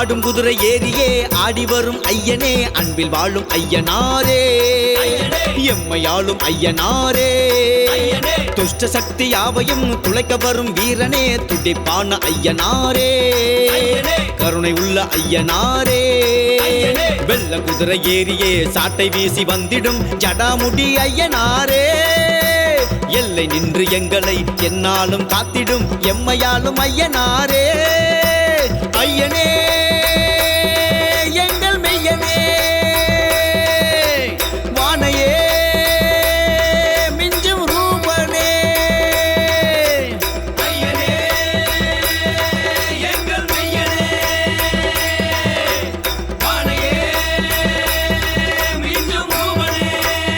ஆடும் குதிரை ஏறியே ஆடி வரும் ஐயனே அன்பில் வாழும் ஐயனாரே ஐயனே. எம்மையாளும் ஐயனாரே ஐயனே. துஷ்ட சக்தி யாவையும் துளைக்க வரும் வீரனே துடிப்பான ஐயனாரே ஐயனே. கருணை உள்ள ஐயனாரே ஐயனே. வெள்ள குதிரை ஏறியே சாட்டை வீசி வந்திடும் ஜடாமுடி ஐயனாரே எல்லை நின்று எங்களை என்னாலும் காத்திடும் எம்மையாலும் ஐயனாரே ஐயனே எங்கள் மெய்யனே வானையே மிஞ்சும் ரூபனே ஐயனே எங்கள் மெய்யனே வானையே மிஞ்சும் ரூபனே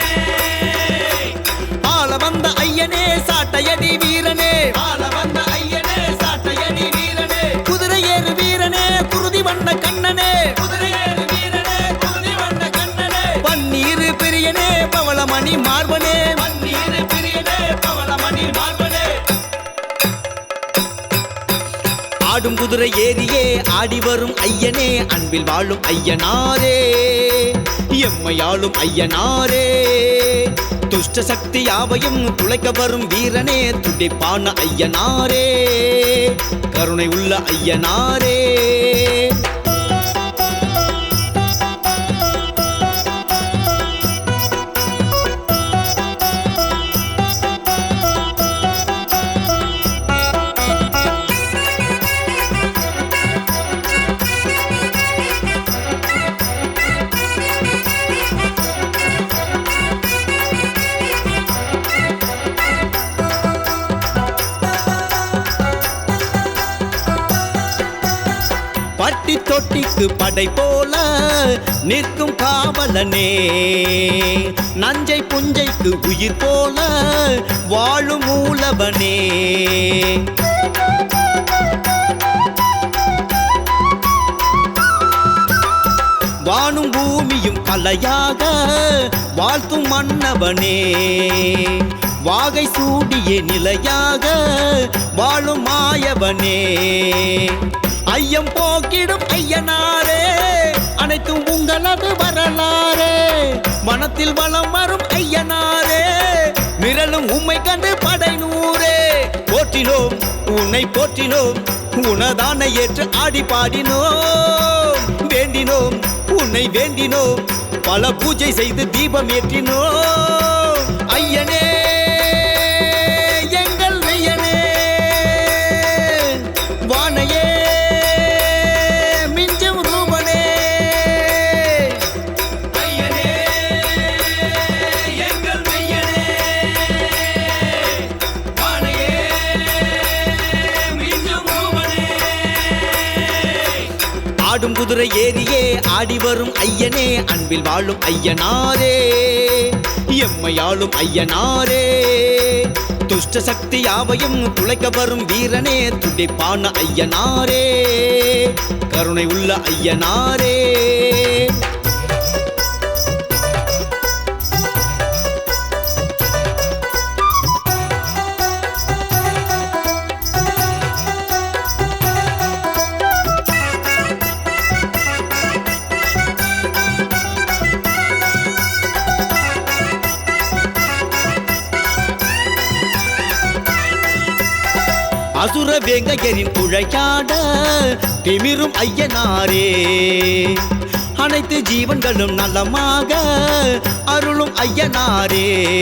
ஆள வந்த ஐயனே சாட்டையடி வீரனே ஆள வந்த ஐயனே சாட்டையடி வீரனே குதிரை ஏறு வீரனே குருதி வண்ண கண்ணனே குதிரையேறு வீரனே குருதி வண்ண கண்ணனே பன்னீர் பிரியனே பவளமணி மார்பனே பன்னீர் பிரியனே பவளமணி மார்பனே ஆடும் குதிரை ஏறியே ஆடி வரும் ஐயனே அன்பில் வாழும் ஐயனாரே எம்மையாளும் ஐயனாரே துஷ்ட சக்தி யாவையும் துளைக்க வரும் வீரனே துடிப்பான ஐயனாரே கருணை உள்ள ஐயனாரே பட்டி தொட்டிக்கு படை போல நிற்கும் காவலனே நஞ்சை புஞ்சைக்கு உயிர் போல வாழும் மூலவனே வானும் பூமியும் கலையாக வாழ்த்தும் மன்னவனே வாகை சூடிய நிலையாக வாழும் மாயவனே ஐயம் போக்கிடும் ஐயனாரே அனைத்தும் உங்களது வரலாறே வனத்தில் வலம் வரும் ஐயனாரே மிரளும் உம்மை கண்டு படை நூறே போற்றினோம் உன்னை போற்றினோம் உனதான ஏற்று ஆடி பாடினோம் வேண்டினோம் உன்னை வேண்டினோம் பல பூஜை செய்து தீபம் ஏற்றினோம் ஐயனே எங்கள் மெய்யனே வானையே மிஞ்சும் ரூபனே ஐயனே எங்கள் மெய்யனே வானையே மிஞ்சும் ரூபனே ஆடும் குதிரை ஏறியே ஆடி வரும் ஐயனே அன்பில் வாழும் ஐயனாரே எம்மையாளும் ஐயனாரே துஷ்ட சக்தி யாவையும் துளைக்க வரும் வீரனே துடிப்பான ஐயனாரே கருணை உள்ள ஐயனாரே அசுர வேங்கையரின் குழையாட திமிரும் ஐயனாரே அனைத்து ஜீவன்களும் நலமாக அருளும் ஐயனாரே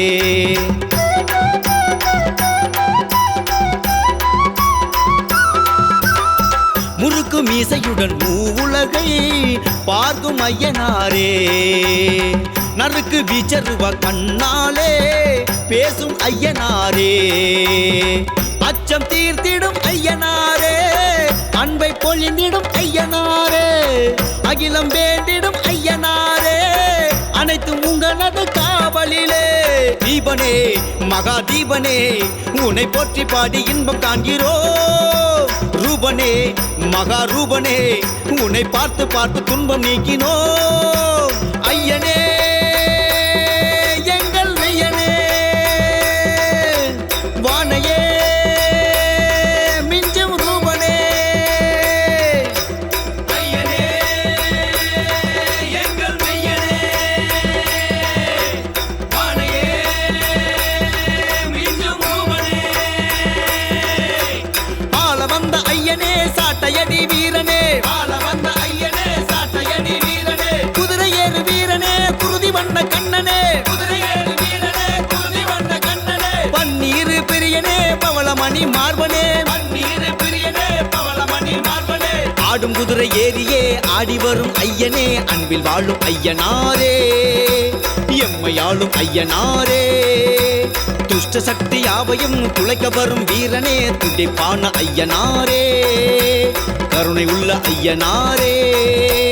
முறுக்கு மீசையுடன் மூவுலகை பார்க்கும் ஐயனாரே நறுக்கு வீச்சருவ கண்ணாலே பேசும் ஐயனாரே அச்சம் தீர்த்திடும் ஐயனாரே அன்பை பொழிந்திடும் ஐயனாரே அகிலம் வேண்டிடும் ஐயனாரே அனைத்தும் உங்களது காவலிலே தீபனே மகா தீபனே உன்னை போற்றி பாடி இன்பம் காண்கிறோம் ரூபனே மகா ரூபனே உன்னை பார்த்து பார்த்து துன்பம் நீக்கினோம் ஐயனே எங்கள் மெய்யனே வானையே மிஞ்சும் ரூபனே ஐயனே ஆடுங்குதிரை ஏறியே ஆடி வரும் ஐயனே அன்பில் வாழும் ஐயனாரே எம்மையாளும் ஐயனாரே துஷ்ட சக்தி யாவையும் துளைக்க வரும் வீரனே துடிப்பான ஐயனாரே கருணை உள்ள ஐயனாரே